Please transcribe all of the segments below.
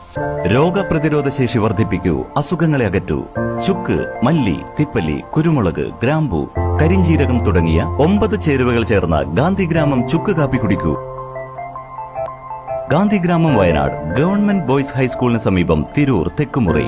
രോഗപ്രതിരോധ ശേഷി വർദ്ധിപ്പിക്കൂ അസുഖങ്ങളെ അകറ്റൂ ചുക്ക് മല്ലി തിപ്പല്ലി കുരുമുളക് ഗ്രാമ്പു കരിഞ്ചീരകം തുടങ്ങിയ ഒമ്പത് ചേരുവകൾ ചേർന്ന ഗാന്ധിഗ്രാമം ചുക്ക് കാപ്പി കുടിക്കൂ ഗാന്ധിഗ്രാമം വയനാട് ഗവൺമെന്റ് ബോയ്സ് ഹൈസ്കൂളിന് സമീപം തിരൂർ തെക്കുമുറി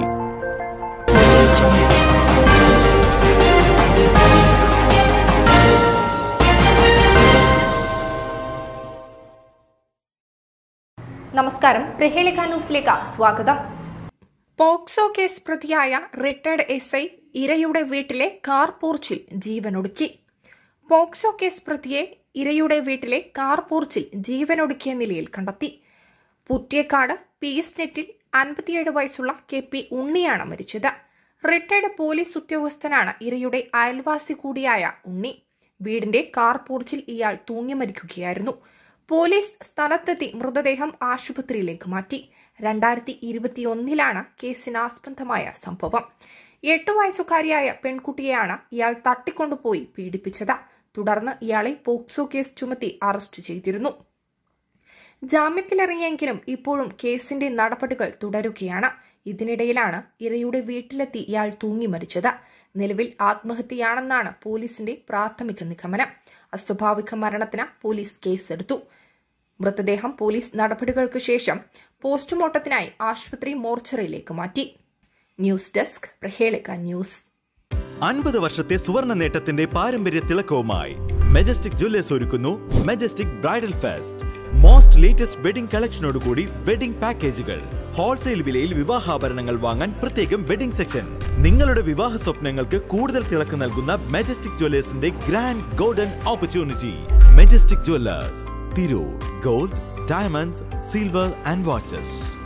നമസ്കാരം പ്രഹേളിക ന്യൂസിലേക്ക് സ്വാഗതം പോക്സോ കേസ് പ്രതിയായ റിട്ടയർഡ് എസ് ഐ ഇരയുടെ വീട്ടിലെ കാർ പോർച്ചിൽ ജീവനൊടുക്കി പോക്സോ കേസ് പ്രതിയെ ഇരയുടെ വീട്ടിലെ കാർ പോർച്ചിൽ ജീവനൊടുക്കിയ നിലയിൽ കണ്ടെത്തി പുറ്റിയക്കാട് പി എസ് നെറ്റിൽ അൻപത്തിയേഴ് വയസ്സുള്ള കെ പി ഉണ്ണിയാണ് മരിച്ചത് റിട്ടയർഡ് പോലീസ് ഉദ്യോഗസ്ഥനാണ് ഇരയുടെ അയൽവാസി കൂടിയായ ഉണ്ണി വീടിന്റെ കാർ പോർച്ചിൽ ഇയാൾ തൂങ്ങി മരിക്കുകയായിരുന്നു പോലീസ് സ്ഥലത്തെത്തി മൃതദേഹം ആശുപത്രിയിലേക്ക് മാറ്റി രണ്ടായിരത്തി ഇരുപത്തിയൊന്നിലാണ് കേസിനാസ്പദമായ സംഭവം എട്ടു വയസ്സുകാരിയായ പെൺകുട്ടിയെയാണ് ഇയാൾ തട്ടിക്കൊണ്ടുപോയി പീഡിപ്പിച്ചത് തുടർന്ന് ഇയാളെ പോക്സോ കേസ് ചുമത്തി അറസ്റ്റ് ചെയ്തിരുന്നു ജാമ്യത്തിലിറങ്ങിയെങ്കിലും ഇപ്പോഴും കേസിന്റെ നടപടികൾ തുടരുകയാണ് ഇതിനിടയിലാണ് ഇരയുടെ വീട്ടിലെത്തി ഇയാൾ തൂങ്ങി മരിച്ചത് നിലവിൽ ആത്മഹത്യയാണെന്നാണ് പോലീസിന്റെ പ്രാഥമിക നിഗമനം അസ്വാഭാവിക മരണത്തിന് പോലീസ് കേസെടുത്തു മൃതദേഹം പോലീസ് നടപടികൾക്ക് ശേഷം പോസ്റ്റ്മോർട്ടത്തിനായി ആശുപത്രി മോർച്ചറിയിലേക്ക് മാറ്റി ന്യൂസ് ഡെസ്ക് പ്രഹേളിക ന്യൂസ് അൻപത് വർഷത്തെ സുവർണ നേട്ടത്തിന്റെ പാരമ്പര്യ തിളക്കവുമായി മെജസ്റ്റിക് ജ്വല്ലേഴ്സ് ഒരുക്കുന്നു Majestic bridal fest most latest wedding കളക്ഷനോടുകൂടി വെഡിംഗ് പാക്കേജുകൾ ഹോൾസെയിൽ വിലയിൽ വിവാഹാഭരണങ്ങൾ വാങ്ങാൻ പ്രത്യേകം വെഡിംഗ് സെക്ഷൻ നിങ്ങളുടെ വിവാഹ സ്വപ്നങ്ങൾക്ക് കൂടുതൽ തിളക്കം നൽകുന്ന മെജസ്റ്റിക് ജ്വല്ലേഴ്സിന്റെ grand golden opportunity Majestic Jewellers Tirur gold diamonds silver and watches